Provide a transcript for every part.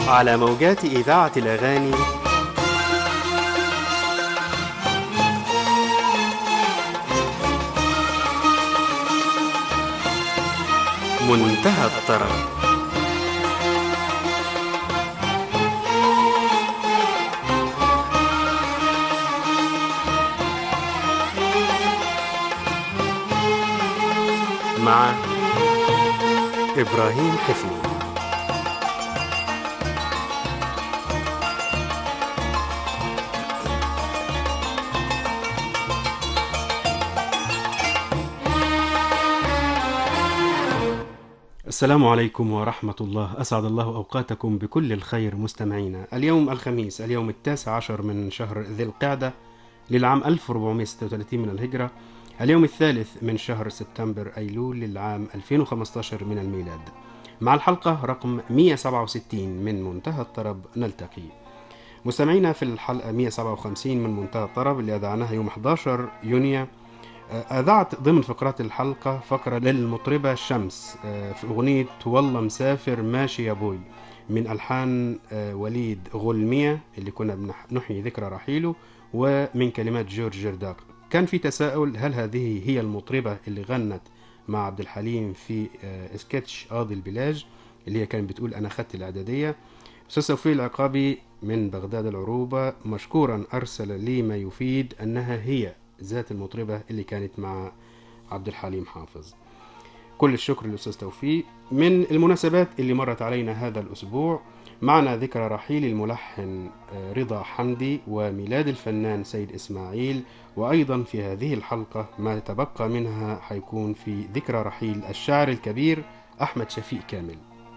على موجات إذاعة الأغاني منتهى الطرب مع إبراهيم حفني السلام عليكم ورحمة الله أسعد الله أوقاتكم بكل الخير مستمعينا اليوم الخميس اليوم التاسع عشر من شهر ذي القعدة للعام 1436 من الهجرة اليوم الثالث من شهر سبتمبر أيلول للعام 2015 من الميلاد مع الحلقة رقم 167 من منتهى الطرب نلتقي مستمعينا في الحلقة 157 من منتهى الطرب اللي أذعناها يوم 11 يونيو أذعت ضمن فقرات الحلقة فقرة للمطربة شمس في أغنية والله مسافر ماشي يا بوي من ألحان وليد غلمية اللي كنا بنحيي ذكرى رحيله ومن كلمات جورج جرداق كان في تساؤل هل هذه هي المطربة اللي غنت مع عبد الحليم في سكتش قاضي البلاج اللي هي كانت بتقول أنا خدت الإعدادية أستاذ توفيق العقابي من بغداد العروبة مشكورا أرسل لي ما يفيد أنها هي ذات المطربة اللي كانت مع عبد الحليم حافظ كل الشكر للأستاذ توفيق من المناسبات اللي مرت علينا هذا الأسبوع معنا ذكرى رحيل الملحن رضا حمدي وميلاد الفنان سيد إسماعيل وأيضا في هذه الحلقة ما تبقى منها حيكون في ذكرى رحيل الشاعر الكبير أحمد شفيق كامل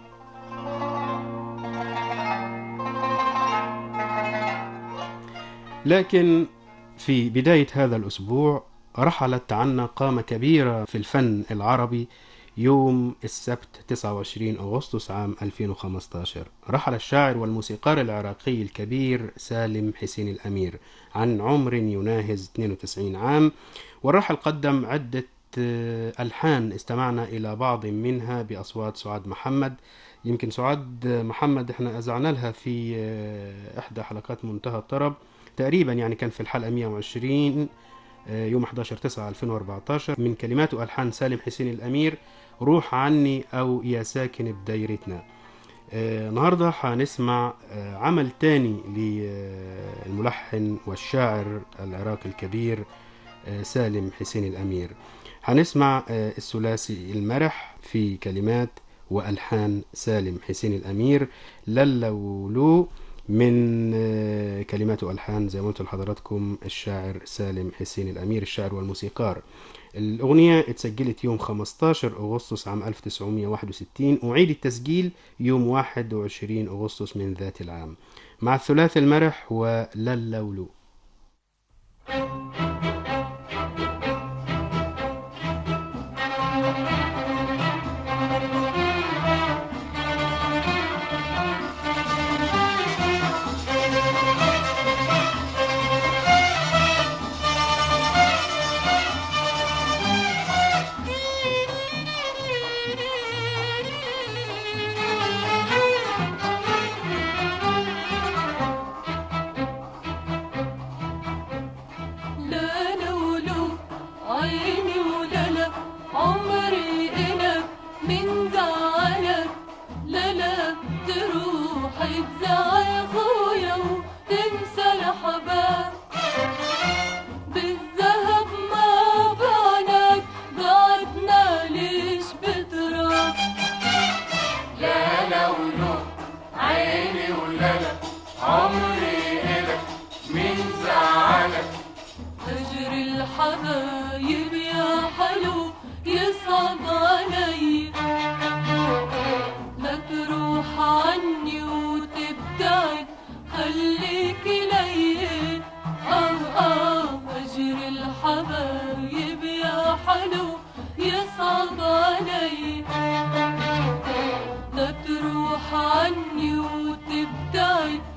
لكن في بداية هذا الأسبوع رحلت عنا قامة كبيرة في الفن العربي يوم السبت 29 أغسطس عام 2015 رحل الشاعر والموسيقار العراقي الكبير سالم حسين الأمير عن عمر يناهز 92 عام والرحل قدم عدة ألحان استمعنا إلى بعض منها بأصوات سعاد محمد يمكن سعاد محمد احنا أزعنا لها في إحدى حلقات منتهى الطرب تقريبا يعني كان في الحلقة 120 يوم 11 9 2014 من كلمات وألحان سالم حسين الأمير روح عني أو يا ساكن بدايرتنا النهاردة هنسمع عمل تاني للملحن والشاعر العراقي الكبير سالم حسين الأمير هنسمع الثلاثي المرح في كلمات وألحان سالم حسين الأمير للولو من كلمات وألحان زي ما قلت لحضراتكم الشاعر سالم حسين الأمير الشاعر والموسيقار الأغنية اتسجلت يوم 15 أغسطس عام 1961 أعيد التسجيل يوم 21 أغسطس من ذات العام مع الثلاثي المرح وللولو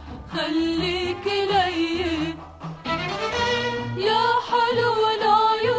خليك لي يا حلو العيون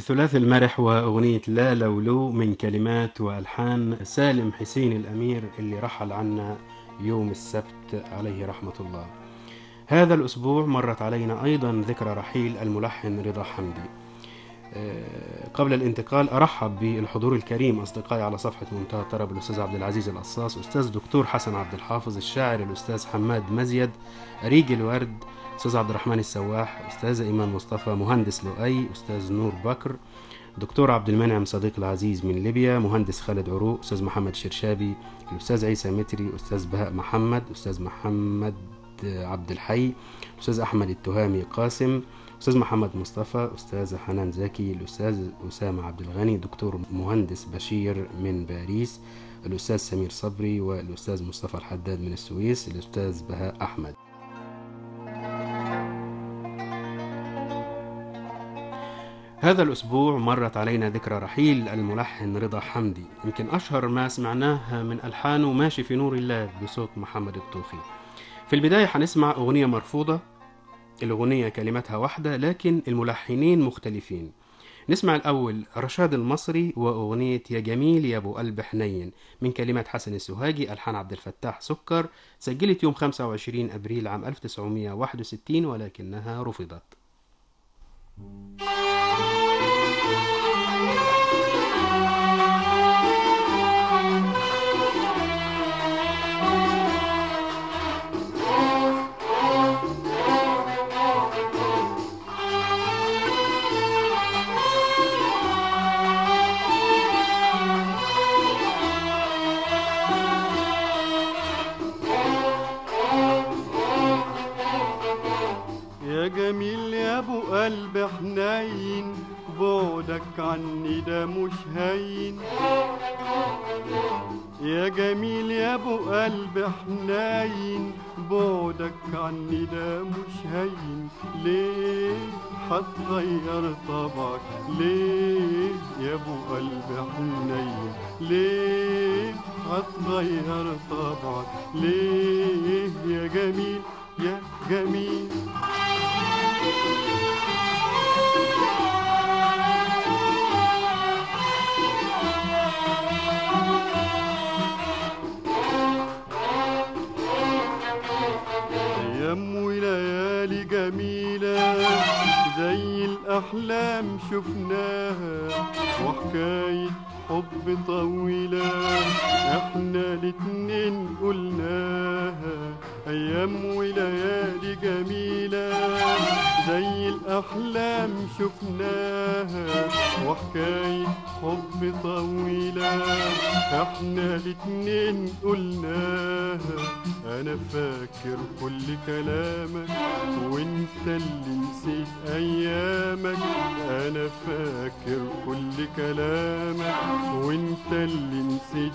الثلاث المرح وأغنية لا لولو من كلمات وألحان سالم حسين الأمير اللي رحل عنا يوم السبت عليه رحمة الله هذا الأسبوع مرت علينا أيضا ذكرى رحيل الملحن رضا حمدي آه، قبل الانتقال أرحب بالحضور الكريم أصدقائي على صفحة منتهى الطرب الأستاذ عبد العزيز القصاص أستاذ دكتور حسن عبد الحافظ الشاعر الأستاذ حماد مزيد أريج الورد أستاذ عبد الرحمن السواح أستاذ إيمان مصطفى مهندس لؤي أستاذ نور بكر دكتور عبد المنعم صديق العزيز من ليبيا مهندس خالد عروق أستاذ محمد شرشابي الأستاذ عيسى متري أستاذ بهاء محمد أستاذ محمد عبد الحي أستاذ أحمد التهامي قاسم أستاذ محمد مصطفى أستاذة حنان زكي الأستاذ أسامة عبد الغني دكتور مهندس بشير من باريس الأستاذ سمير صبري والأستاذ مصطفى الحداد من السويس الأستاذ بهاء أحمد هذا الأسبوع مرت علينا ذكرى رحيل الملحن رضا حمدي يمكن أشهر ما سمعناه من ألحانه ماشي في نور الله بصوت محمد الطوخي في البداية هنسمع أغنية مرفوضة الأغنية كلماتها واحدة لكن الملحنين مختلفين نسمع الأول رشاد المصري وأغنية يا جميل يا أبو قلب حنين من كلمات حسن السوهاجي ألحان عبد الفتاح سكر سجلت يوم 25 أبريل عام 1961 ولكنها رفضت يا جميل يا ابو قلب حنين بعدك عني ده مش هين يا جميل يا ابو قلب حنين بعدك عني ده مش هين ليه هتغير طبعك ليه يا ابو قلب حنين ليه هتغير طبعك ليه يا جميل يا جميل أيام وليالي جميلة زي الأحلام شفناها وحكاية حب طويلة احنا الاتنين قلناها أيام وليالي جميلة زي الأحلام شفناها وحكاية حب طويلة احنا الاتنين قلناها أنا فاكر كل كلامك وانت اللي نسيت أيامك أنا فاكر كل كلامك وانت اللي نسيت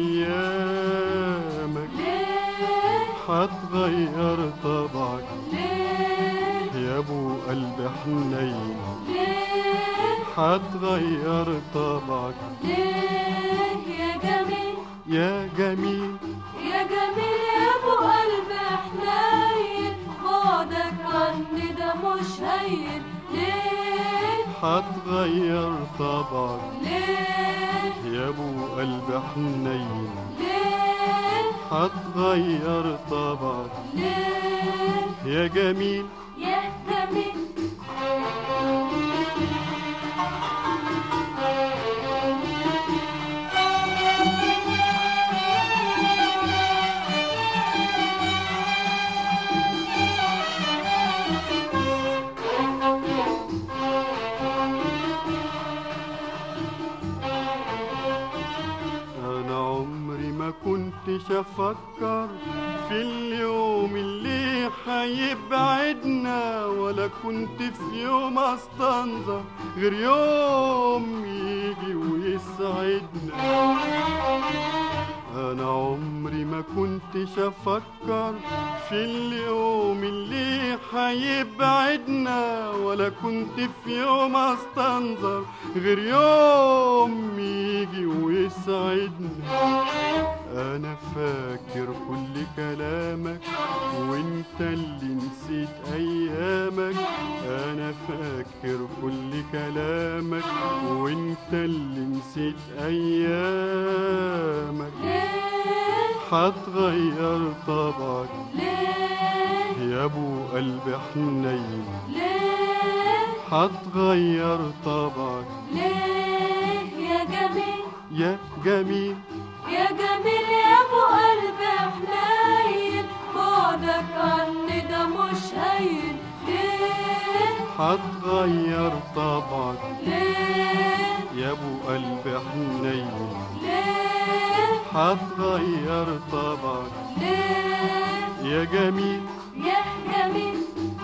أيامك ليه هتغير طبعك ليه يا ابو قلب حنين ليه هتغير طبعك ليه يا جميل يا جميل يا جميل يا ابو قلب حنين بعدك عني ده مش هين ليه هتغير طبعك ليه يا ابو قلب حنين ليه هتغير طبعك ليه يا جميل يا جميل انا عمري ما كنتش افكر في اليوم اللي هيبعدنا ولا كنت في يوم استنظر غير يوم يجي ويسعدنا انا عمري ما كنتش افكر في اليوم اللي هيبعدنا ولا كنت في يوم استنظر غير يوم يجي ويسعدنا انا فاكر كل كلامك وانت اللي نسيت ايامك انا فاكر كل كلامك وانت اللي نسيت ايامك ليه هتغير طبعك ليه يا ابو قلب حنين ليه هتغير طبعك ليه يا جميل يا جميل يا جميل يا ابو قلب حنين بعدك عني ده مش هين ليه هتغير طبعك ليه يا ابو قلب حنين ليه هتغير طبعك ليه يا جميل يا جميل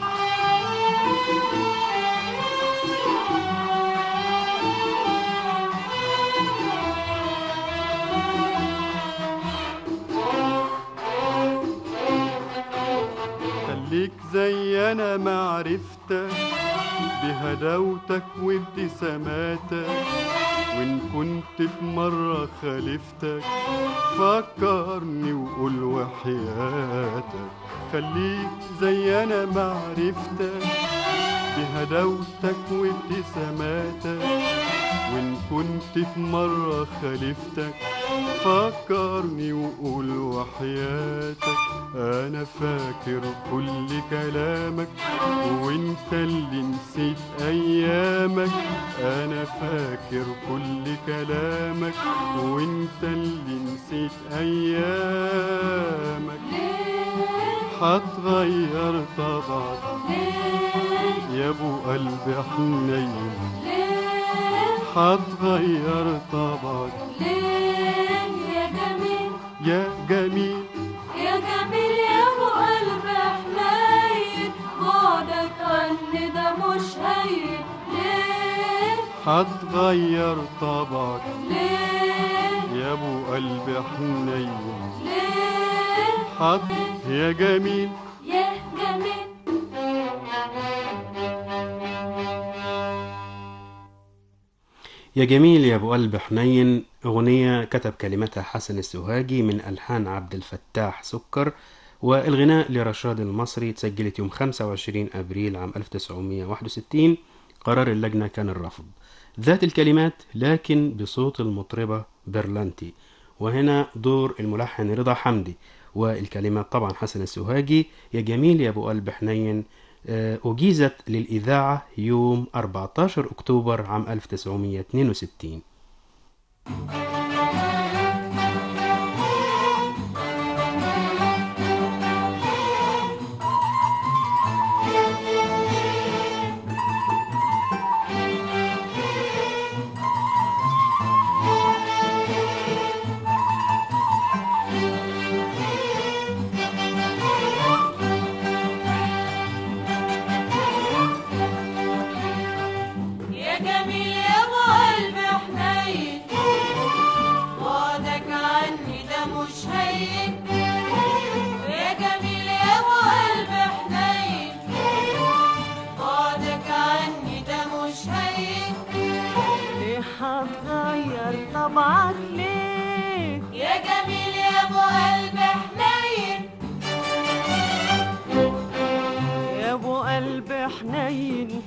خليك زي انا ما عرفتك بهداوتك وابتساماتك وان كنت في مرة خالفتك فكرني وقول وحياتك خليك زي انا ما عرفتك بهداوتك وابتساماتك وان كنت في مرة خالفتك فكرني وقول وحياتك انا فاكر كل كلامك وانت اللي نسيت ايامك انا فاكر كل كلامك وانت اللي نسيت ايامك ليه هتغير طبعك ليه يا ابو قلب حنين ليه هتغير طبعك ليه يا جميل يا جميل يا جميل يا ابو قلب حنين بعدك عني ده مش هين ليه هتغير طبعك ليه يا ابو قلب حنين ليه حط يا جميل يا جميل يا جميل يا ابو قلب حنين اغنيه كتب كلماتها حسن السوهاجي من الحان عبد الفتاح سكر والغناء لرشاد المصري تسجلت يوم 25 ابريل عام 1961 قرار اللجنه كان الرفض ذات الكلمات لكن بصوت المطربه برلانتي وهنا دور الملحن رضا حمدي والكلمات طبعا حسن السوهاجي يا جميل يا ابو قلب حنين آه، أجيزت للإذاعة يوم 14 أكتوبر عام 1962 يا جميل يا ابو قلب حنين بعدك عني ده مش هين يا جميل يا ابو قلب حنين بعدك عني ده مش هين ليه هتغير طبعك ليه يا جميل يا ابو قلب حنين يا ابو قلب حنين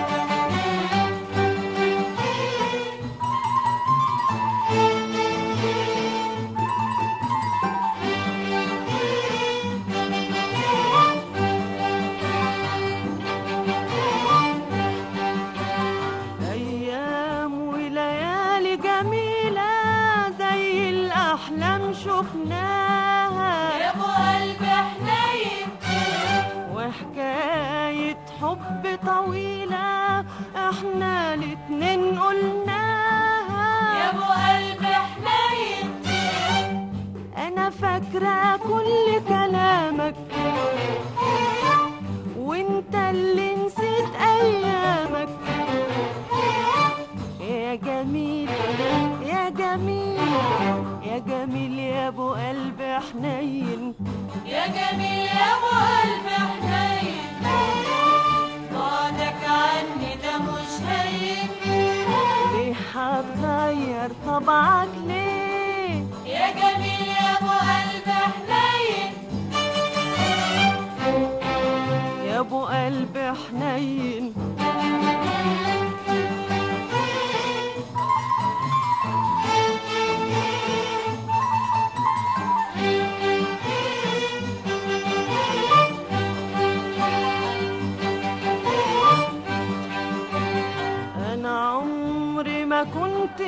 ايام وليالي جميله زي الاحلام شفناها يا ابو قلب حنين وحكاية حب طويلة احنا الاتنين قلناها يا ابو قلب حنين انا فاكرة كل كلامك وانت اللي نسيت ايامك يا جميل يا جميل يا جميل يا ابو قلب حنين يا جميل يا ابو قلب حنين بعدك عني ده مش هين ليه هتغير طبعك ليه يا جميل يا ابو قلب حنين يا ابو قلب حنين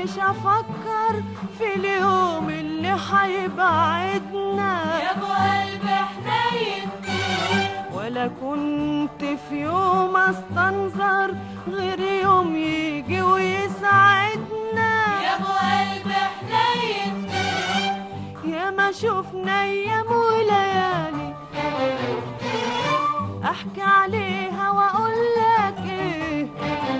مش افكر في اليوم اللي هيبعدنا يا ابو قلب حنين ولا كنت في يوم استنظر غير يوم يجي ويسعدنا يا ابو قلب حنين يا ما شفنا ايام وليالي احكي عليها واقول لك ايه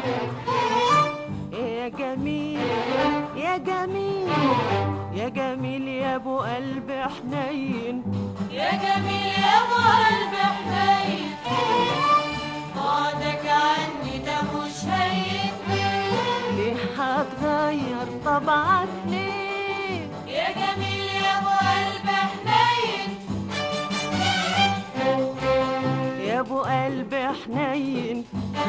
إيه يا جميل يا جميل يا جميل يا ابو قلب حنين يا جميل يا ابو قلب حنين بعدك عني ده مش هين ليه هتغير طبعك ليه يا جميل يا ابو قلب حنين يا ابو قلب حنين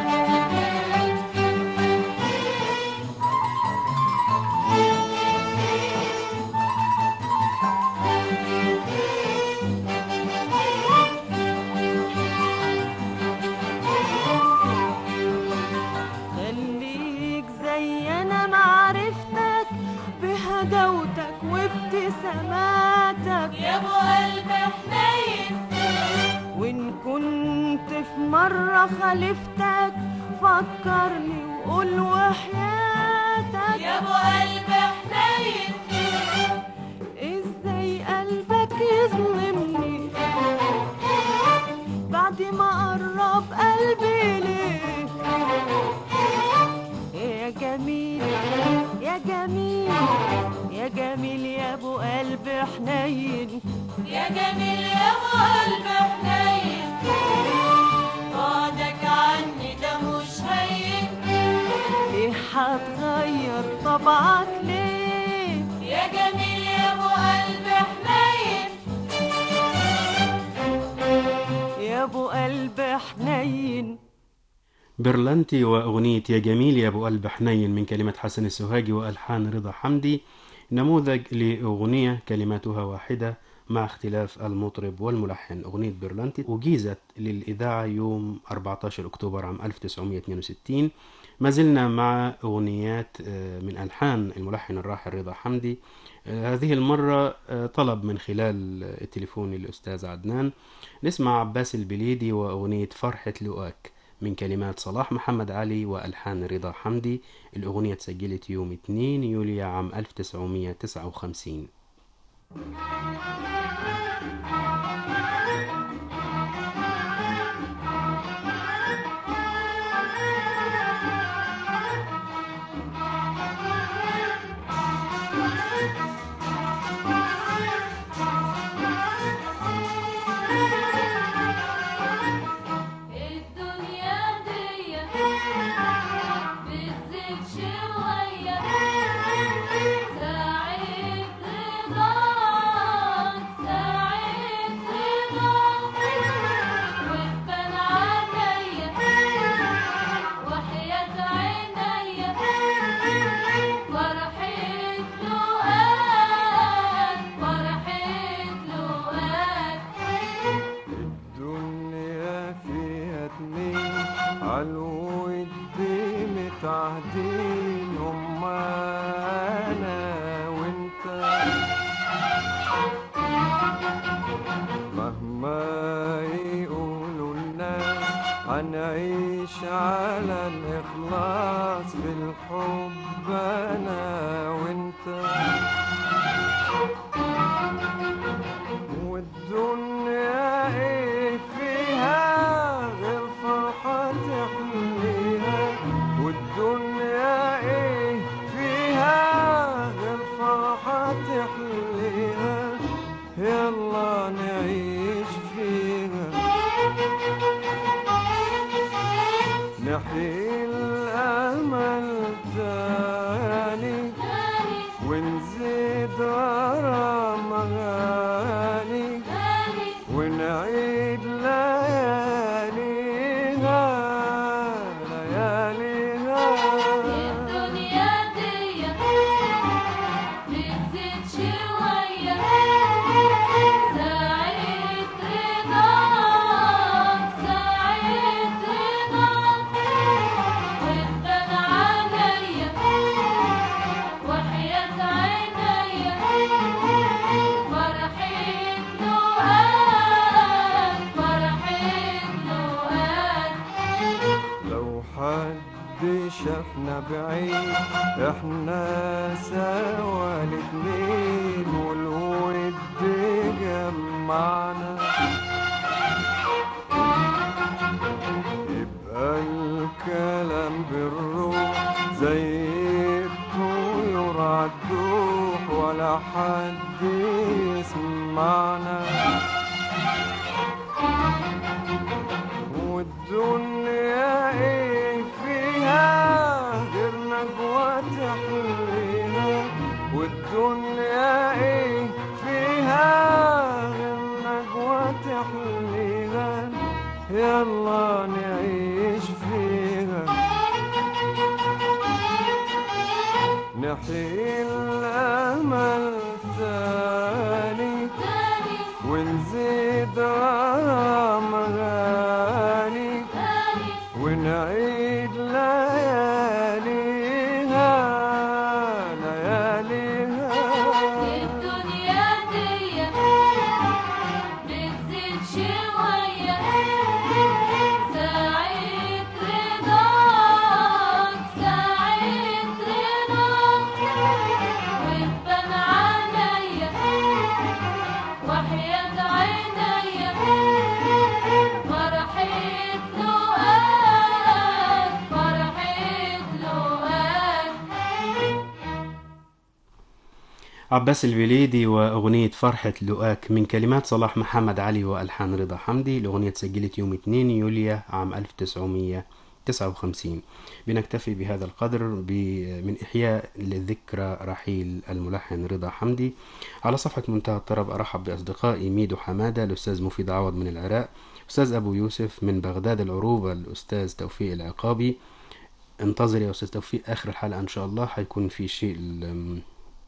خليك زي انا معرفتك بهدوتك وابتساماتك يا ابو قلب حنين وإن كنت في مرة خالفتك فكرني وقول وحياتك يا ابو قلب حنين ازاي قلبك يظلمني بعد ما قرب قلبي ليه يا جميل يا جميل يا جميل يا ابو قلب حنين يا جميل يا ابو قلب حنين بعدك عني ده مش هين ليه هتغير طبعك ليه يا جميل يا ابو قلب حنين يا ابو قلب حنين برلنتي وأغنية يا جميل يا أبو قلب حنين من كلمة حسن السوهاجي وألحان رضا حمدي نموذج لأغنية كلماتها واحدة مع اختلاف المطرب والملحن أغنية برلنتي أجيزت للإذاعة يوم 14 أكتوبر عام 1962 ما زلنا مع أغنيات آه، من ألحان الملحن الراحل رضا حمدي آه، هذه المرة آه، طلب من خلال التليفون الأستاذ عدنان نسمع عباس البليدي وأغنية فرحة لؤاك من كلمات صلاح محمد علي وألحان رضا حمدي الأغنية تسجلت يوم 2 يوليو عام 1959 الدنيا دي بتزيد شوية ساعة رضاك ساعة رضاك وتبان عليا وحياة عينيا فرحة لقاك فرحة لقاك الدنيا فيها اتنين عالود متعهدين هما انا وانت مهما يقولوا الناس هنعيش على الاخلاص في الحب انا وانت والدنيا ايه فيها غير فرحة تحليها والدنيا ايه فيها غير فرحة تحليها يلا نعيش فيها نحيي الأمل تاني ونزيد غرام غالي ونعيد لياليها لياليها الدنيا دي بتزيد شوية ساعة رضاك ساعة رضاك وتبان عليا حد شافنا بعيد احنا سوا الاتنين والود جمعنا يبقى الكلام بالروح زي الطيور عالدوح ولا حد يسمعنا والدنيا ايه فيها غير نجوى تحليها والدنيا ايه فيها غير نجوى تحليها يلا نعيش فيها نحيي الامل تاني تاني ونزيد غرام غالي تاني ونعيد لياليها لياليها الدنيا دي بتزيد شوية ساعة رضاك ساعة رضاك وتبان عليا وحياة عينيا فرحة لقاك فرحة لقاك عباس البليدي وأغنية فرحة لؤاك من كلمات صلاح محمد علي وألحان رضا حمدي الأغنية اتسجلت يوم 2 يوليو عام 1959 بنكتفي بهذا القدر ب- من إحياء لذكرى رحيل الملحن رضا حمدي على صفحة منتهى الطرب أرحب بأصدقائي ميدو حمادة الأستاذ مفيد عوض من العراق أستاذ أبو يوسف من بغداد العروبة الأستاذ توفيق العقابي انتظر يا أستاذ توفيق آخر الحلقة إن شاء الله حيكون في شيء ال-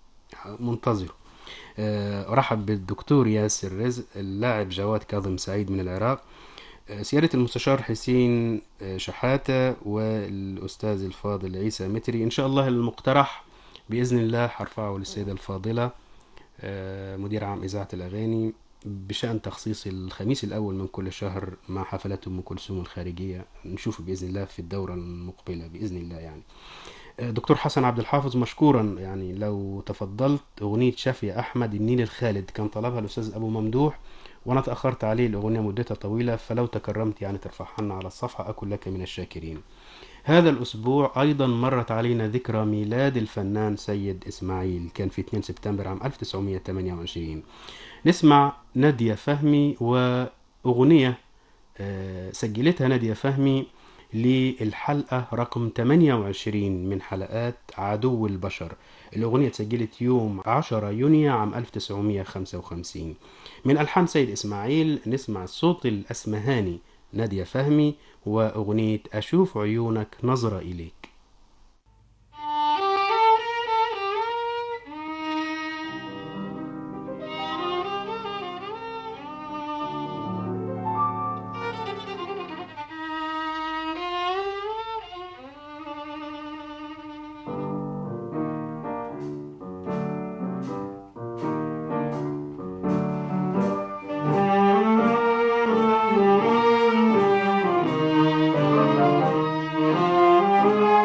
منتظره آه، أرحب بالدكتور ياسر رزق اللاعب جواد كاظم سعيد من العراق آه، سيادة المستشار حسين آه، شحاتة والأستاذ الفاضل عيسى متري إن شاء الله المقترح بإذن الله حرفعه للسيدة الفاضلة آه، مدير عام إذاعة الأغاني بشأن تخصيص الخميس الأول من كل شهر مع حفلات أم كلثوم الخارجية نشوفه بإذن الله في الدورة المقبلة بإذن الله يعني دكتور حسن عبد الحافظ مشكورا يعني لو تفضلت أغنية شافي أحمد النيل الخالد كان طلبها الأستاذ أبو ممدوح وأنا تأخرت عليه الأغنية مدتها طويلة فلو تكرمت يعني ترفعها لنا على الصفحة أكن لك من الشاكرين هذا الأسبوع أيضا مرت علينا ذكرى ميلاد الفنان سيد إسماعيل كان في 2 سبتمبر عام 1928 نسمع نادية فهمي وأغنية آه، سجلتها نادية فهمي للحلقة رقم 28 من حلقات عدو البشر الأغنية اتسجلت يوم 10 يونيو عام 1955 من ألحان سيد إسماعيل نسمع الصوت الأسمهاني نادية فهمي وأغنية أشوف عيونك نظرة إليك Thank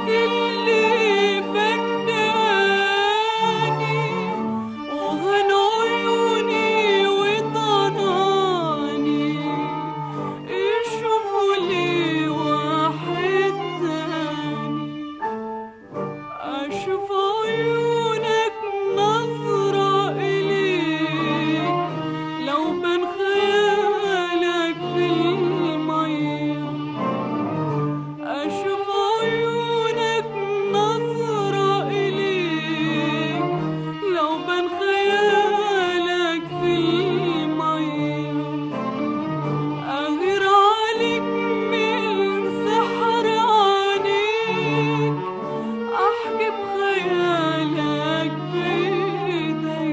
اللي بكاني وهن عيوني وضناني يشوفوا لي واحد تاني أشوف عيونك نظرة إليك لو بين خيالك في المية أشوف عيونك نظرة إليك لو بين خيالك في المية أغير عليك من سحر عينيك أحجب خيالك بإيديا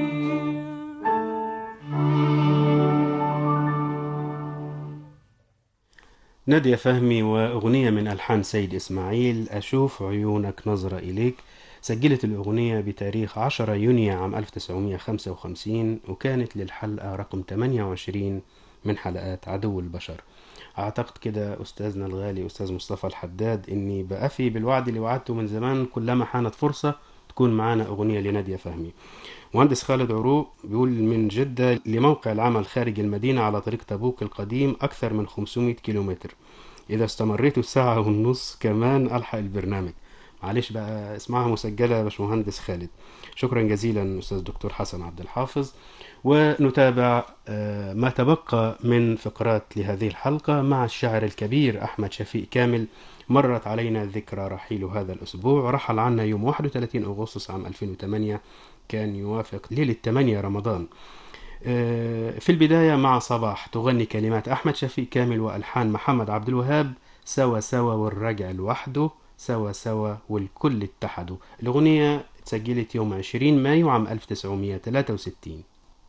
نادية فهمي وأغنية من ألحان سيد إسماعيل أشوف عيونك نظرة إليك سجلت الأغنية بتاريخ 10 يونيو عام 1955 وكانت للحلقة رقم 28 من حلقات عدو البشر أعتقد كده أستاذنا الغالي أستاذ مصطفى الحداد إني بأفي بالوعد اللي وعدته من زمان كلما حانت فرصة تكون معانا أغنية لنادية فهمي مهندس خالد عروق بيقول من جدة لموقع العمل خارج المدينة على طريق تبوك القديم أكثر من 500 كيلومتر إذا استمريتوا ساعة ونص كمان ألحق البرنامج معلش بقى اسمعها مسجلة يا باشمهندس خالد شكرا جزيلا أستاذ دكتور حسن عبد الحافظ ونتابع آه، ما تبقى من فقرات لهذه الحلقة مع الشاعر الكبير أحمد شفيق كامل مرت علينا ذكرى رحيله هذا الأسبوع رحل عنا يوم 31 أغسطس عام 2008 كان يوافق ليلة 8 رمضان آه، في البداية مع صباح تغني كلمات أحمد شفيق كامل وألحان محمد عبد الوهاب سوا سوا والرجع لوحده سوا سوا والكل اتحدوا الأغنية اتسجلت يوم 20 مايو عام 1963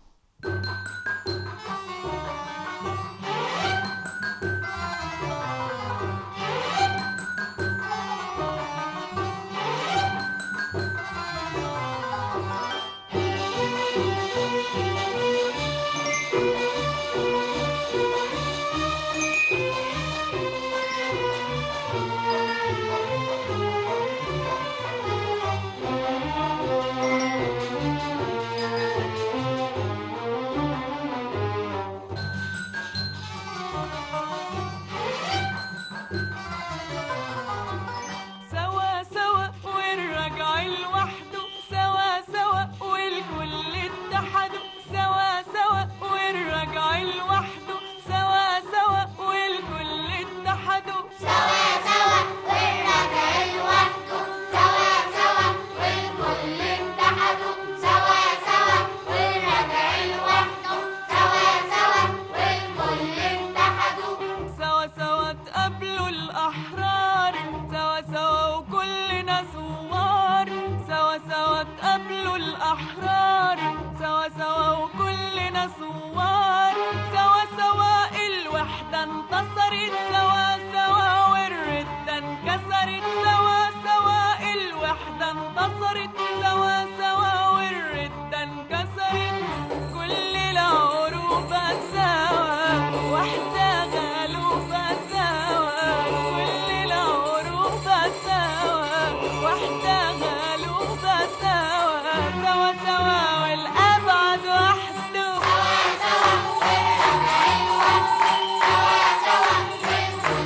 سوا سوا والرجع لوحده سوا سوا والكل اتحدوا سوا سوا والرجع لوحده سوا سوا والكل اتحدوا سوا سوا والرجع لوحده سوا سوا والكل اتحدوا سوا سوا والرجع لوحده سوا سوا والكل اتحدوا سوا سوا تقابلوا الأحرار سوا سوا وكلنا ثوار سوا سوا تقابلوا الأحرار سوا سوا وكلنا ثوار سوا سوا الوحدة انتصرت سوا سوا والردة انكسرت سوا سوا الوحدة انتصرت سوا سوا والردة انكسرت كل العروبة سوا واحدة غلوبة سوا كل العروبة سوا واحدة غلوبة سوا سوا سوا والأبعد وحده سوا سوا والرجع لوحده سوا سوا والكل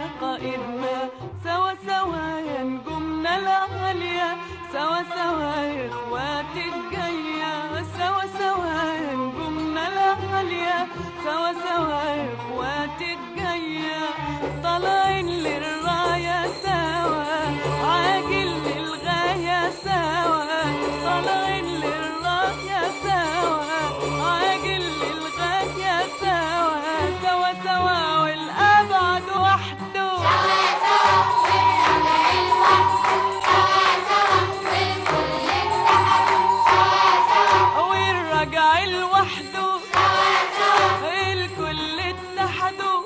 قائدنا سوا سوا يا نجومنا العالية سوا سوا يا اخواتي الجاية سوا سوا يا نجومنا العالية سوا سوا يا اخواتي الجاية طالعين للراية سوا عاجل للغاية سوا طالعين للراية سوا عاجل للغاية سوا سوا سوا والأبعد وحده والرجع لوحده الكل اتحدوا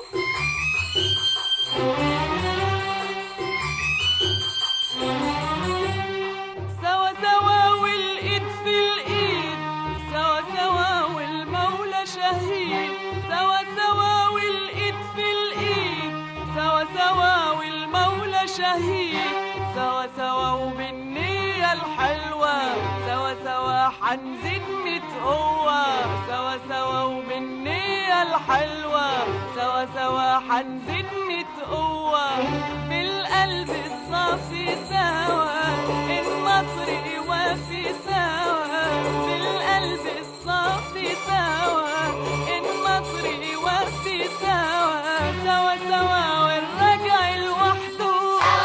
سوا سوا والايد في الايد سوا سوا والمولى شهيد سوا سوا والايد في الايد سوا سوا والمولى شهيد سوا سوا وبالنية الحلوة سوا سوا حنزيد ميت قوة سوا سوا وبالنية الحلوة سوا سوا حنزيد ميت قوة بالقلب الصافي سوا النصر يوافي سوا بالقلب الصافي سوا النصر يوافي سوا سوا سوا والرجع لوحده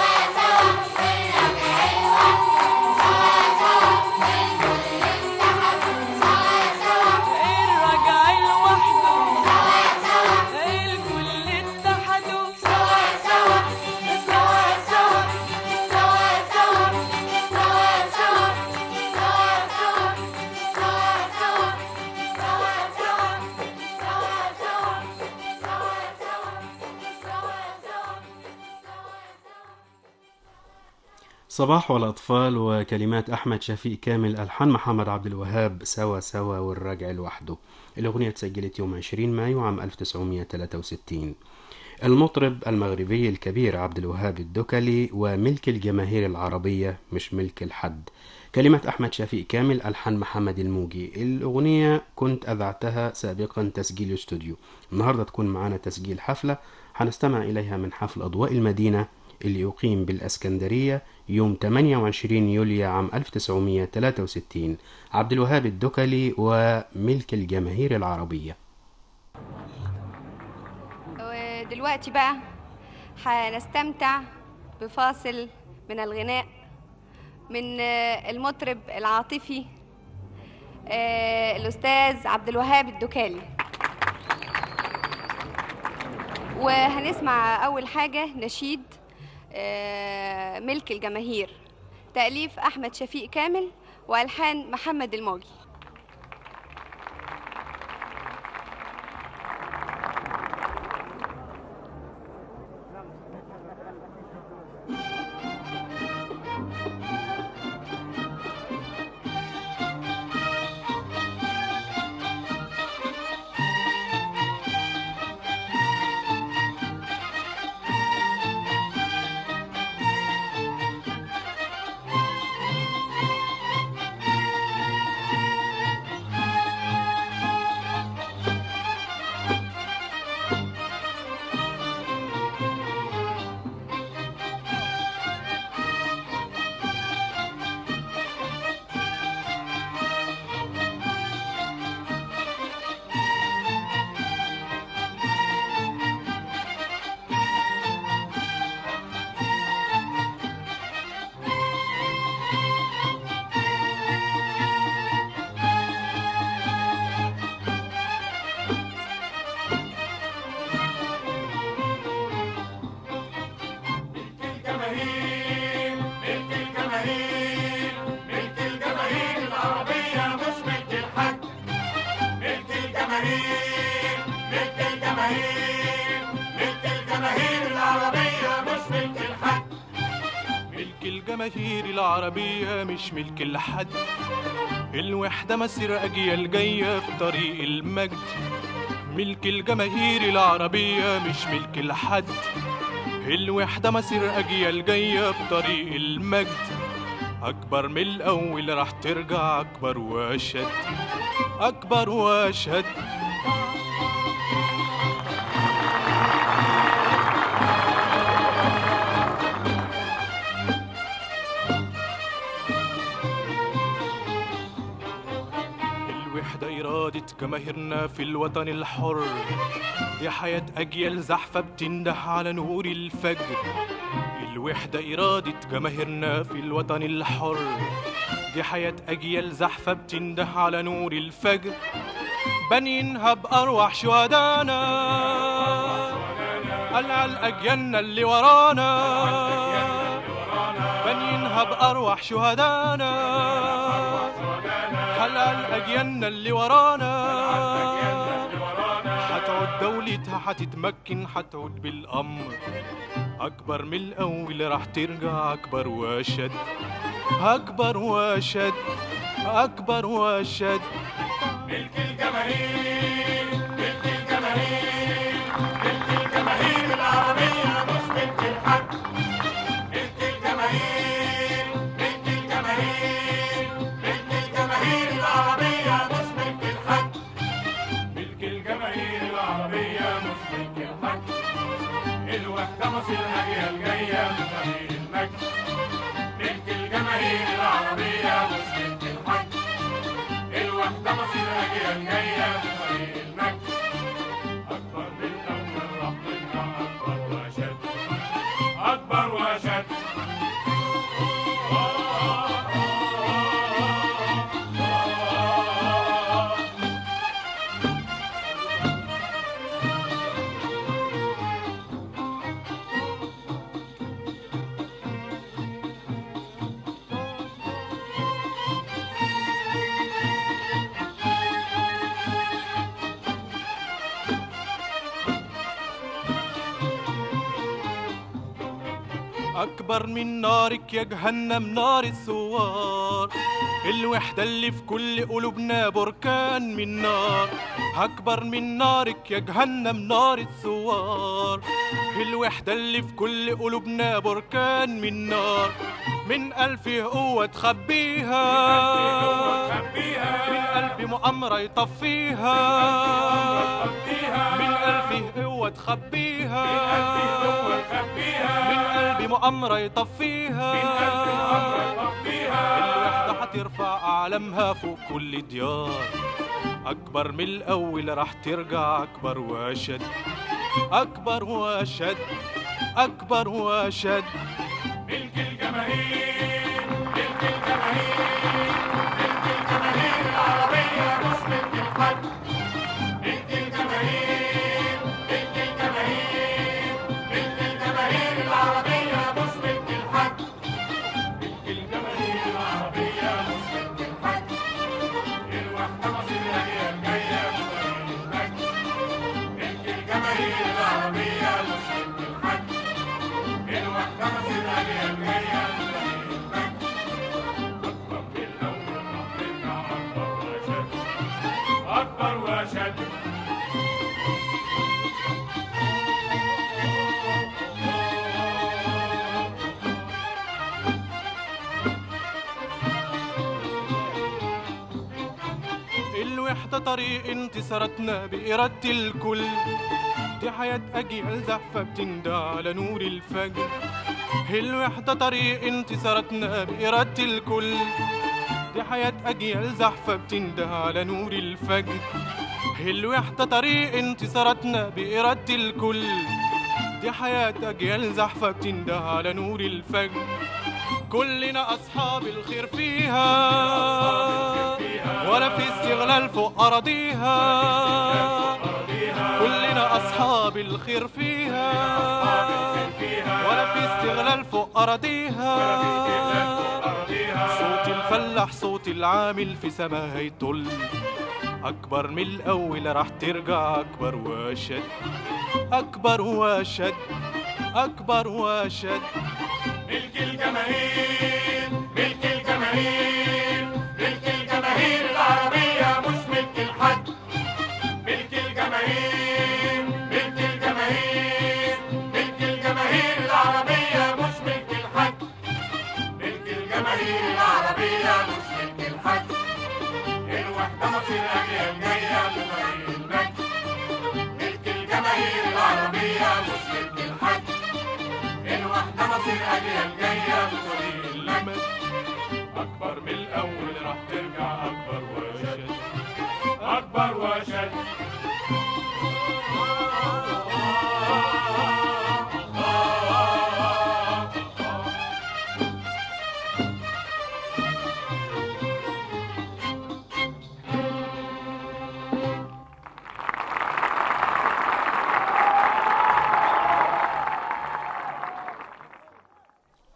الرجع لوحده الكل اتحدوا سوا سوا سوا سوا سوا سوا سوا سوا سوا سوا سوا سوا سوا سوا سوا سوا سوا سوا صباح والأطفال وكلمات أحمد شفيق كامل ألحان محمد عبد الوهاب سوا سوا والرجع لوحده الأغنية تسجلت يوم 20 مايو عام 1963 المطرب المغربي الكبير عبد الوهاب الدكلي وملك الجماهير العربية مش ملك الحد كلمة أحمد شفيق كامل ألحان محمد الموجي الأغنية كنت أذعتها سابقا تسجيل استوديو النهاردة تكون معنا تسجيل حفلة هنستمع إليها من حفل أضواء المدينة اللي يقيم بالأسكندرية يوم 28 يوليو عام 1963 عبد الوهاب الدكلي وملك الجماهير العربية ودلوقتي بقى هنستمتع بفاصل من الغناء من آه، المطرب العاطفي آه، الأستاذ عبد الوهاب الدكالي وهنسمع أول حاجة نشيد آه، ملك الجماهير تأليف أحمد شفيق كامل وألحان محمد الموجي الجماهير ملك الجماهير ملك الجماهير العربية مش ملك الحج ملك الجماهير ملك الجماهير ملك الجماهير العربية مش ملك الحج ملك الجماهير العربية مش ملك لحد الوحدة مسير أجيال جاية في طريق المجد ملك الجماهير العربية مش ملك لحد الوحدة مسير أجيال جاية في طريق المجد أكبر من الأول راح ترجع أكبر وأشد أكبر وأشد إرادة جماهيرنا في الوطن الحر دي حياة أجيال زحفة بتنده على نور الفجر الوحدة إرادة جماهيرنا في الوطن الحر دي حياة أجيال زحفة بتنده على نور الفجر بنينها بأرواح شهدانا قلع الأجيالنا اللي ورانا بنينها بأرواح شهدانا قلع الأجيالنا اللي ورانا هتعود دولتها هتتمكن هتعود بالأمر أكبر من الأول راح ترجع أكبر وأشد أكبر وأشد أكبر وأشد ملك الجماهير ملك الجماهير ملك الجماهير العربية مش ملك الحد ملك الجماهير ملك الجماهير ملك الجماهير العربية مش ملك الحد ملك الجماهير العربية مش ملك الحد الوحدة مصير أجيال جاية من طريق المجد ملك الجماهير العربية مش ملك الحد الوحدة مصير أجيال جاية من طريق المجد أكبر من أول راح ترجع أكبر وأشد أكبر وأشد أكبر من نارك يا جهنم نار الثوار الوحدة اللي في كل قلوبنا بركان من نار أكبر من نارك يا جهنم نار الثوار الوحدة اللي في كل قلوبنا بركان من نار من ألف قوة تخبيها من قلب مؤامرة يطفيها من ألف قوة تخبيها من قلب مؤامرة يطفيها الوحدة هترفع أعلامها فوق كل ديار أكبر من الأول راح ترجع أكبر وأشد أكبر وأشد أكبر وأشد ملك الجماهير ملك الجماهير ملك الجماهير العربية مش ملك الحد ملك الجماهير ملك الجماهير ملك الجماهير العربية مش ملك الحد ملك الجماهير العربية مش ملك الحد الوحدة مصير أجيال جاية من طريق المجد ملك الجماهير العربية مش ملك الحد الوحدة مصير أجيال جاية من طريق المجد أكبر من الأول راح ترجع أكبر وأشد أكبر وأشد الوحدة طريق انتصاراتنا بإرادة الكل دي حياة أجيال زحفة بتندى على نور الفجر الوحدة طريق انتصاراتنا بإرادة الكل دي حياة أجيال زحفة بتندى على نور الفجر الوحدة طريق انتصاراتنا بإرادة الكل دي حياة أجيال زحفة بتندى على نور الفجر كلنا أصحاب الخير فيها ولا في استغلال فوق أراضيها كلنا أصحاب الخير فيها ولا في استغلال فوق أراضيها صوت الفلاح صوت العامل في سما هيطل أكبر من الأول راح ترجع أكبر وأشد أكبر وأشد أكبر وأشد ملك الجماهير ملك الجماهير ملك الجماهير العربية مش ملك الحد ملك الجماهير ملك الجماهير ملك الجماهير العربية مش ملك الحد ملك الجماهير العربية مش ملك الحد الوحدة مصير أجيال جاية بطريق المجد ملك الجماهير العربية مش ملك الحد الوحدة مصير أجيال جاية بطريق المجد أكبر من الأول راح ترجع أكبر وأشد أكبر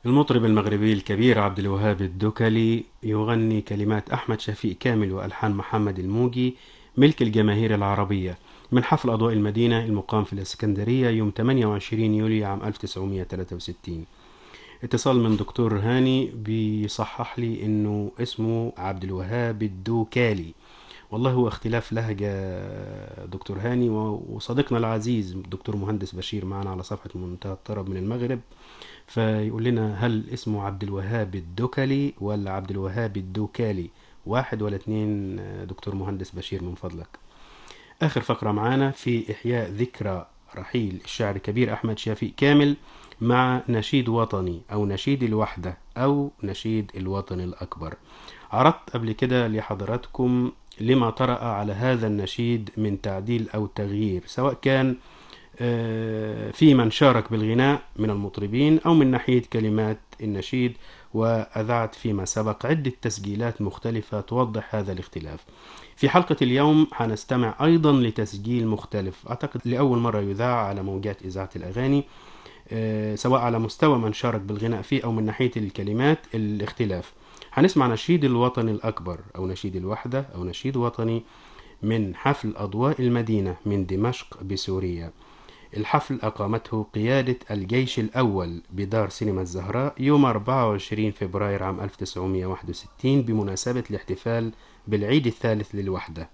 المطرب المغربي الكبير عبد الوهاب الدكلي يغني كلمات أحمد شفيق كامل وألحان محمد الموجي ملك الجماهير العربية من حفل أضواء المدينة المقام في الإسكندرية يوم 28 يوليو عام 1963 اتصال من دكتور هاني بيصحح لي انه اسمه عبد الوهاب الدوكالي والله هو اختلاف لهجة دكتور هاني و- وصديقنا العزيز دكتور مهندس بشير معنا على صفحة منتهى الطرب من المغرب فيقول لنا هل اسمه عبد الوهاب الدكلي ولا عبد الوهاب الدوكالي واحد ولا اتنين دكتور مهندس بشير من فضلك آخر فقرة معانا في إحياء ذكرى رحيل الشاعر الكبير أحمد شفيق كامل مع نشيد وطني أو نشيد الوحدة أو نشيد الوطن الأكبر عرضت قبل كده لحضراتكم لما طرأ على هذا النشيد من تعديل أو تغيير سواء كان آه، في من شارك بالغناء من المطربين أو من ناحية كلمات النشيد وأذعت فيما سبق عدة تسجيلات مختلفة توضح هذا الاختلاف في حلقة اليوم هنستمع أيضا لتسجيل مختلف أعتقد لأول مرة يذاع على موجات إذاعة الأغاني آه، سواء على مستوى من شارك بالغناء فيه أو من ناحية الكلمات الاختلاف هنسمع نشيد الوطن الأكبر أو نشيد الوحدة أو نشيد وطني من حفل أضواء المدينة من دمشق بسوريا الحفل أقامته قيادة الجيش الأول بدار سينما الزهراء يوم 24 فبراير عام 1961 بمناسبة الاحتفال بالعيد الثالث للوحدة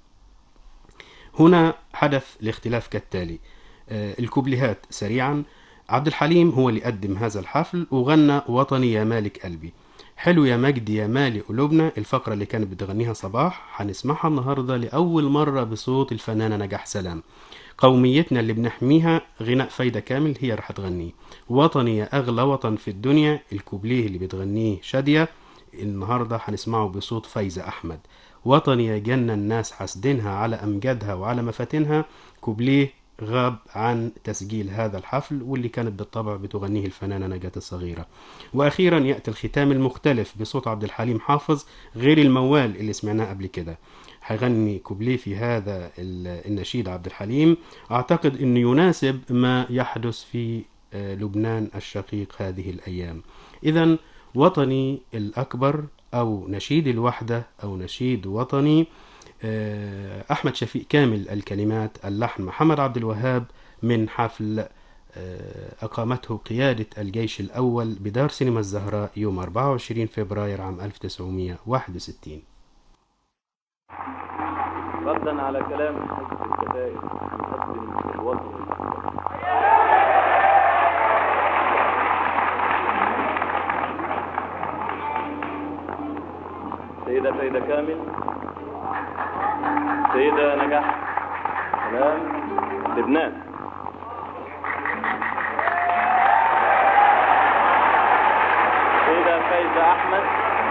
هنا حدث الاختلاف كالتالي آه، الكوبليهات سريعا عبد الحليم هو اللي قدم هذا الحفل وغنى وطني يا مالك قلبي حلو يا مجدي يا مالي قلوبنا الفقرة اللي كانت بتغنيها صباح هنسمعها النهاردة لأول مرة بصوت الفنانة نجاح سلام قوميتنا اللي بنحميها غناء فايدة كامل هي رح تغنيه وطني يا أغلى وطن في الدنيا الكوبليه اللي بتغنيه شادية النهاردة هنسمعه بصوت فايزة أحمد وطني يا جنة الناس حاسدينها على أمجادها وعلى مفاتنها كوبليه غاب عن تسجيل هذا الحفل واللي كانت بالطبع بتغنيه الفنانة نجاة الصغيرة وأخيرا يأتي الختام المختلف بصوت عبد الحليم حافظ غير الموال اللي سمعناه قبل كده هيغني كوبليه في هذا ال- النشيد عبد الحليم أعتقد أنه يناسب ما يحدث في آه، لبنان الشقيق هذه الأيام إذا وطني الأكبر أو نشيد الوحدة أو نشيد وطني آه، أحمد شفيق كامل الكلمات اللحن محمد عبد الوهاب من حفل آه، أقامته قيادة الجيش الأول بدار سينما الزهراء يوم 24 فبراير عام 1961 ردا على كلام حزب الكتائب يقدم الوطن سيدة فايدة كامل سيدة نجاح سلام لبنان سيدة فايزة أحمد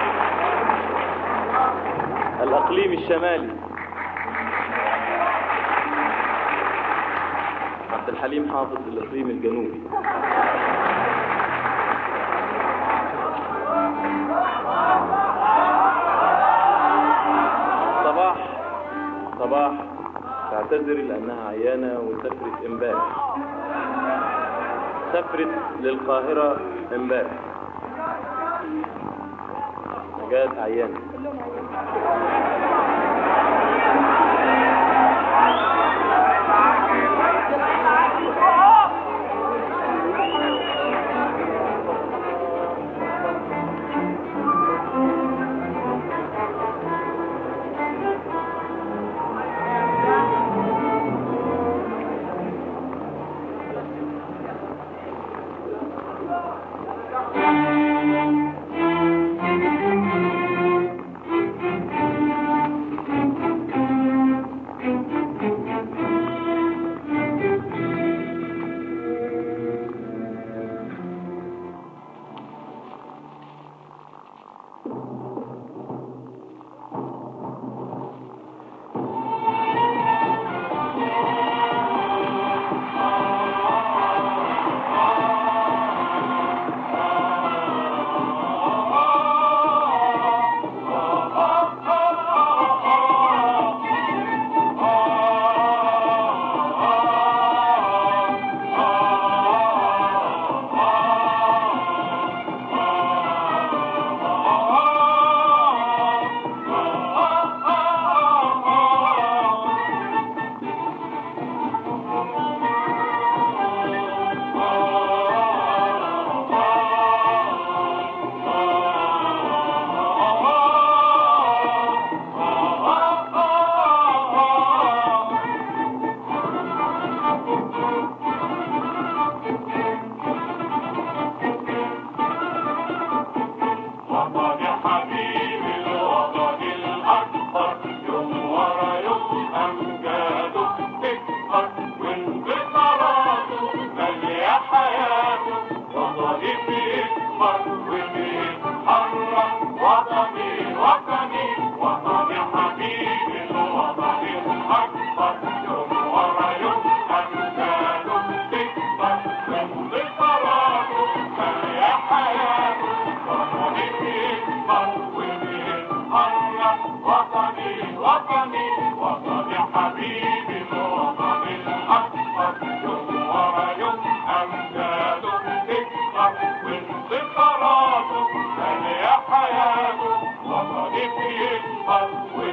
الأقليم الشمالي عبد الحليم حافظ الإقليم الجنوبي صباح صباح تعتذر لأنها عيانة وسافرت امبارح سافرت للقاهرة امبارح نجاة عيانة يكبر وبيتحرك وطني وطني وطني حبيبي الوطن الأكبر يوم ورا يوم أمثاله تكبر وانتصاراته يا حياته وطني بيكبر وبيتحرك وطني وطني وطني حبيبي الوطن الأكبر يوم ورا يوم أمجاده تكبر وانتصاراته يا حياته وطني بيكبر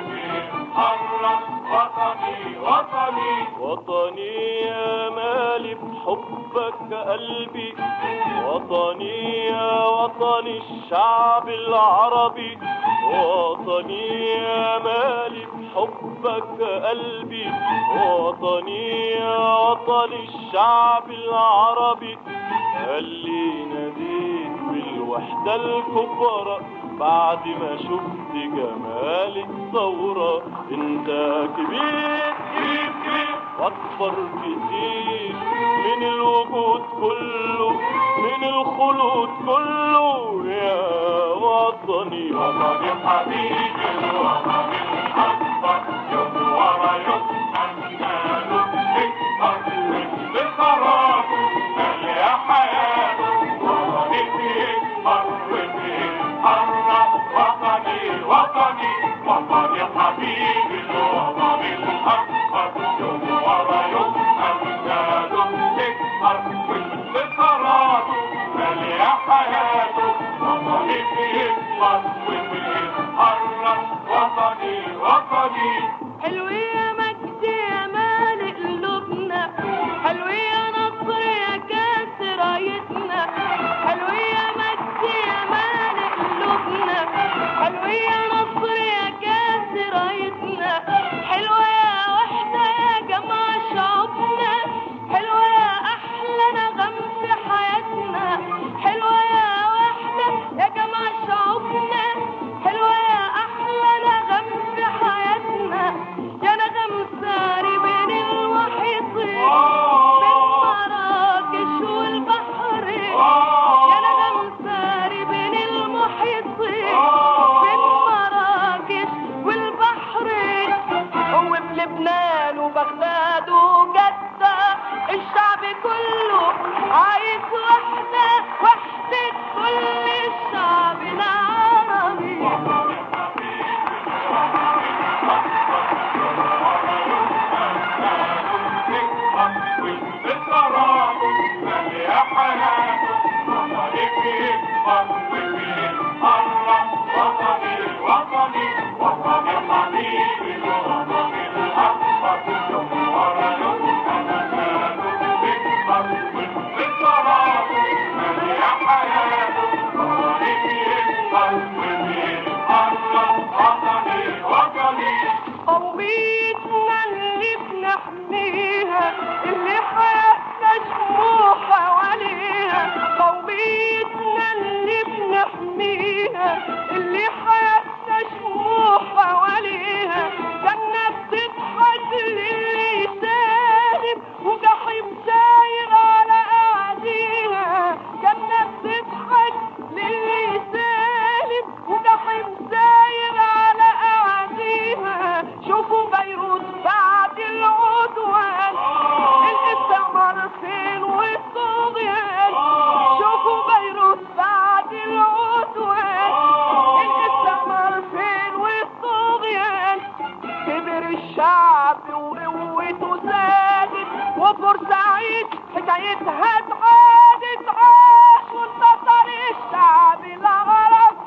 وبيتحرك وطني وطني وطني يا مالي بحبك قلبي وطني يا وطني الشعب العربي وطني يا مالي بحبك قلبي وطني يا وطني الشعب العربي اللي ناديت بالوحدة الكبرى بعد ما شفت جمال الثورة انت كبير كبير كبير واكبر كتير من الوجود كله من الخلود كله يا وطني وطني حبيبي الوطن الأكبر يوم ورا يوم أمثاله تكبر وانتصاراته يا حياته وطني بيكبر وبيتحرك وطني وطني وطني حبيبي الوطن الأكبر يوم ورا يوم أمثاله تكبر وانتصاراته يا حياته وطني بيكبر وبيتحرك وطني وطني حلو يا مجد يا مالك قلوبنا حلو يا نصر يا كاس رايتنا حلو يا مجد يا مالك قلوبنا حلو يا نصر يا كاس رايتنا حلوة يا وحدة يا جماعة شعوبنا حلوة يا أحلى نغم في حياتنا حلوة يا وحدة يا جماعة شعوبنا حلوة يا أحلى نغم في حياتنا يا نغم ساري بين المحيطين بين مراكش والبحرين يا نغم ساري بين المحيطين بين مراكش والبحرين هو في لبنان وبغداد وجدة الشعب كله عايز وحدة وحدة كل الشعب العربي قوميتنا اللي بنحميها اللي حياتنا شموع حواليها قوميتنا اللي بنحميها اللي حياتنا شموع حواليها جنة بتضحك للي سالم وجحيم ساير على أعديها جنة بتضحك للي سالم وجحيم ساير على أعديها شوفوا بيروت بعد العدوان الاستعمار فين والطغيان شوفوا بيروت بعد العدوان الاستعمار فين والطغيان كبر الشعب وقوته زادت وبورسعيد حكايتها اتعادت عاش وانتصر الشعب العربي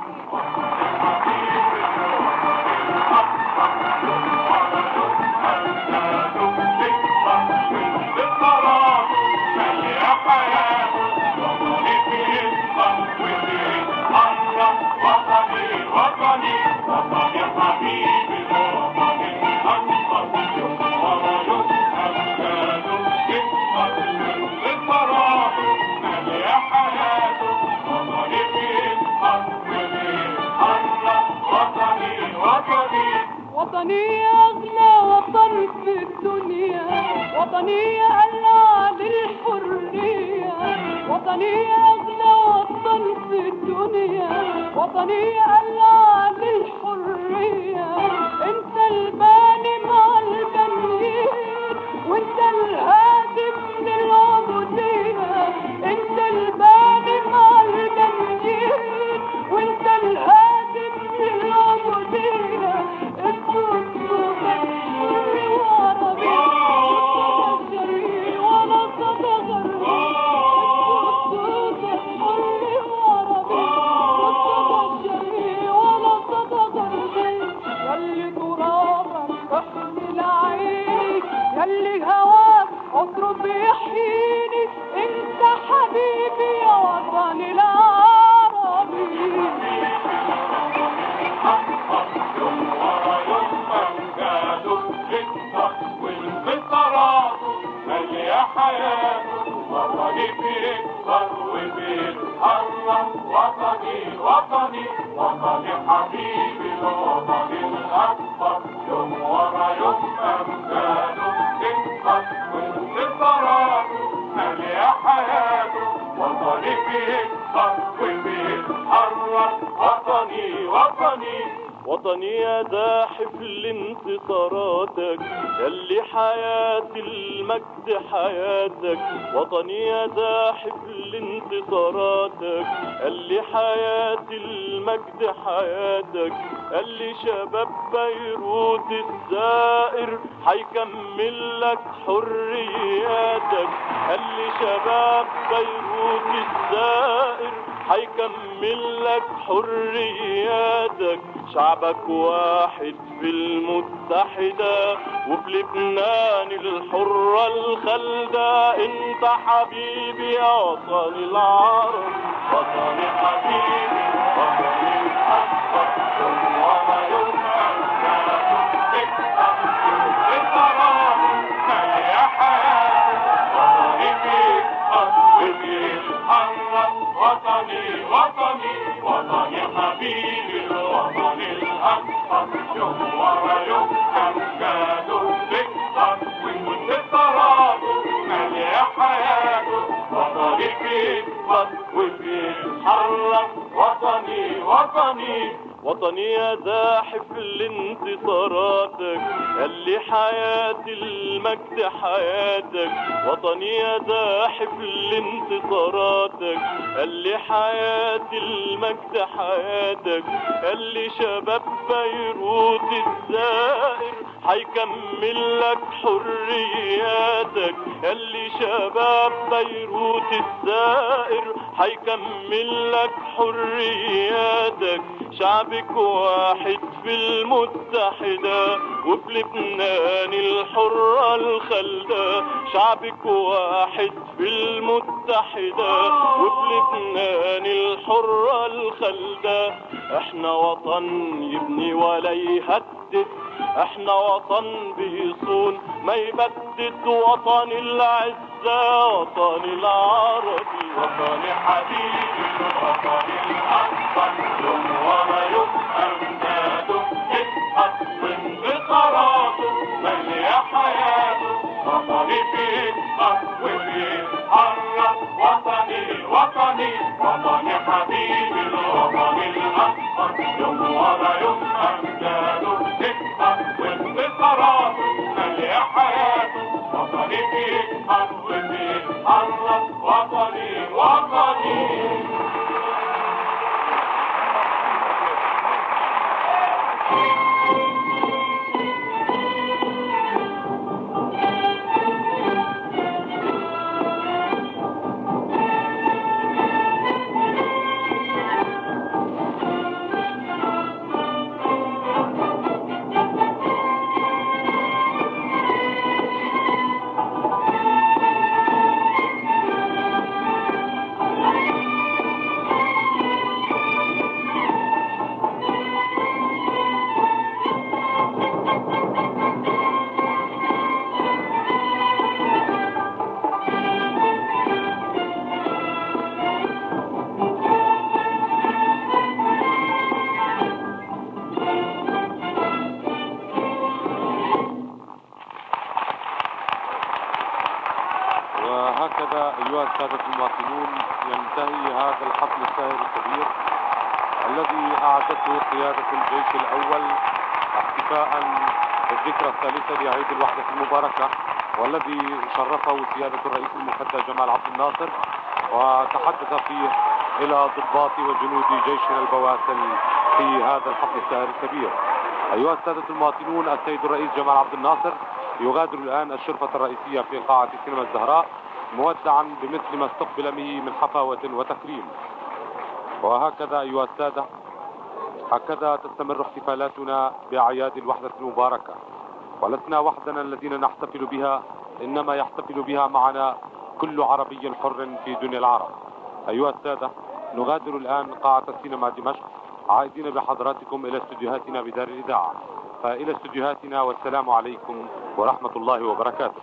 وطني أغلى وطن في الدنيا وطني ألعب الحرية وطني أغلى وطن وطن في الدنيا وطني الله للحرية انت الباني مع البنيين وانت الهادم للعبودية انت الباني مع البنيين وانت الهادم للعبودية الصوت صوت حر وعربي الصوت شرقي ولا صدى غربي الصوت صوت حر وعربي والصدى شرقي ولا صدى غربي يلي ترابك احمل عيني يلي هواك عطره بيحييني انت حبيبي يا وطني العربي يوم ورا يوم أمجاده يكبر وانتصاراته مالية حياته وطني بيكبر وبيتحرك وطني وطني وطني حبيبي الوطن الأكبر يوم ورا يوم أمجاده يكبر وانتصاراته مالية حياته وطني بيكبر وبيتحرك وطني وطني وطني يا زاحف لانتصاراتك يلي حياة المجد حياتك وطني يا زاحف لانتصاراتك يلي حياة المجد حياتك يلي شباب بيروت الزائر حيكمل لك حرياتك يلي شباب بيروت الزائر حيكمل لك حرياتك شعبك واحد في المتحدة وفي لبنان الحرة الخلدة انت حبيبي يا وطن العرب وطني حبيبي وطني الأكبر يوم ورا يوم أمجاده تكبر انتصاراته مالية حياته وطني بيكبر وبيتحرك وطني وطني وطني حبيبي الوطن الأكبر يوم ورا يوم أمجاده تكبر وانتصاراته مالية حياته وطني بيكبر وبيتحرك وطني وطني وطني يا زاحف لانتصاراتك اللي حياة المجد حياتك وطني يا زاحف لانتصاراتك اللي حياة المجد حياتك اللي شباب بيروت الزائر حيكمل لك حرياتك اللي شباب بيروت الزائر حيكمل لك حرياتك شعبك واحد في المتحدة وفي لبنان الحرة الخلدة شعبك واحد في المتحدة وفي لبنان الحرة الخلدة احنا وطن يبني ولا يهدد احنا وطن بيصون ما يبدد وطن العزة وطن العربي وطني حبيبي الوطن الأكبر يوم ورا يوم أمجاده يكبر وانتصاراته مالية حياته وطني بيكبر وبيتحرك وطني وطني وطني حبيبي الوطن الأكبر يوم ورا يوم أمجاده يكبر وانتصاراته مالية حياته وطني بيكبر وبيتحرك وطني وطني المواطنون ينتهي هذا الحفل الساهر الكبير الذي أعدته قيادة الجيش الأول احتفاء بالذكرى الثالثة لعيد الوحدة المباركة والذي شرفه سيادة الرئيس المفدى جمال عبد الناصر وتحدث فيه إلى ضباط وجنود جيشنا البواسل في هذا الحفل الساهر الكبير أيها السادة المواطنون السيد الرئيس جمال عبد الناصر يغادر الآن الشرفة الرئيسية في قاعة السينما الزهراء مودعا بمثل ما استقبل به من حفاوة وتكريم وهكذا أيها السادة هكذا تستمر احتفالاتنا بأعياد الوحدة المباركة ولسنا وحدنا الذين نحتفل بها إنما يحتفل بها معنا كل عربي حر في دنيا العرب أيها السادة نغادر الآن قاعة السينما دمشق عائدين بحضراتكم إلى استديوهاتنا بدار الإذاعة فإلى استديوهاتنا والسلام عليكم ورحمة الله وبركاته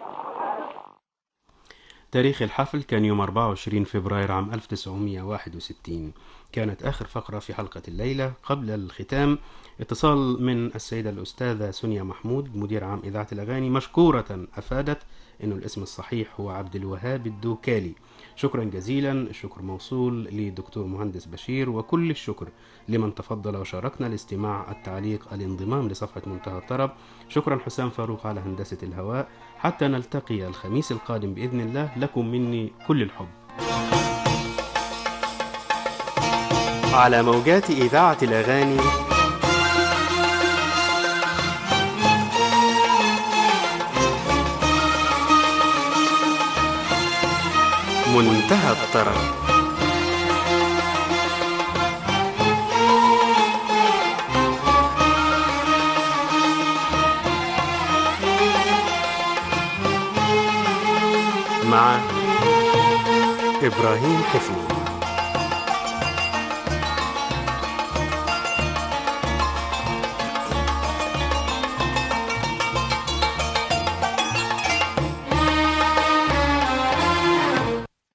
تاريخ الحفل كان يوم 24 فبراير عام 1961 كانت آخر فقرة في حلقة الليلة قبل الختام اتصال من السيدة الأستاذة سونيا محمود مدير عام إذاعة الأغاني مشكورة أفادت أنه الاسم الصحيح هو عبد الوهاب الدوكالي شكرا جزيلا الشكر موصول لدكتور مهندس بشير وكل الشكر لمن تفضل وشاركنا الاستماع التعليق الانضمام لصفحة منتهى الطرب شكرا حسام فاروق على هندسة الهواء حتى نلتقي الخميس القادم بإذن الله لكم مني كل الحب على موجات إذاعة الأغاني منتهى الطرب مع إبراهيم حفني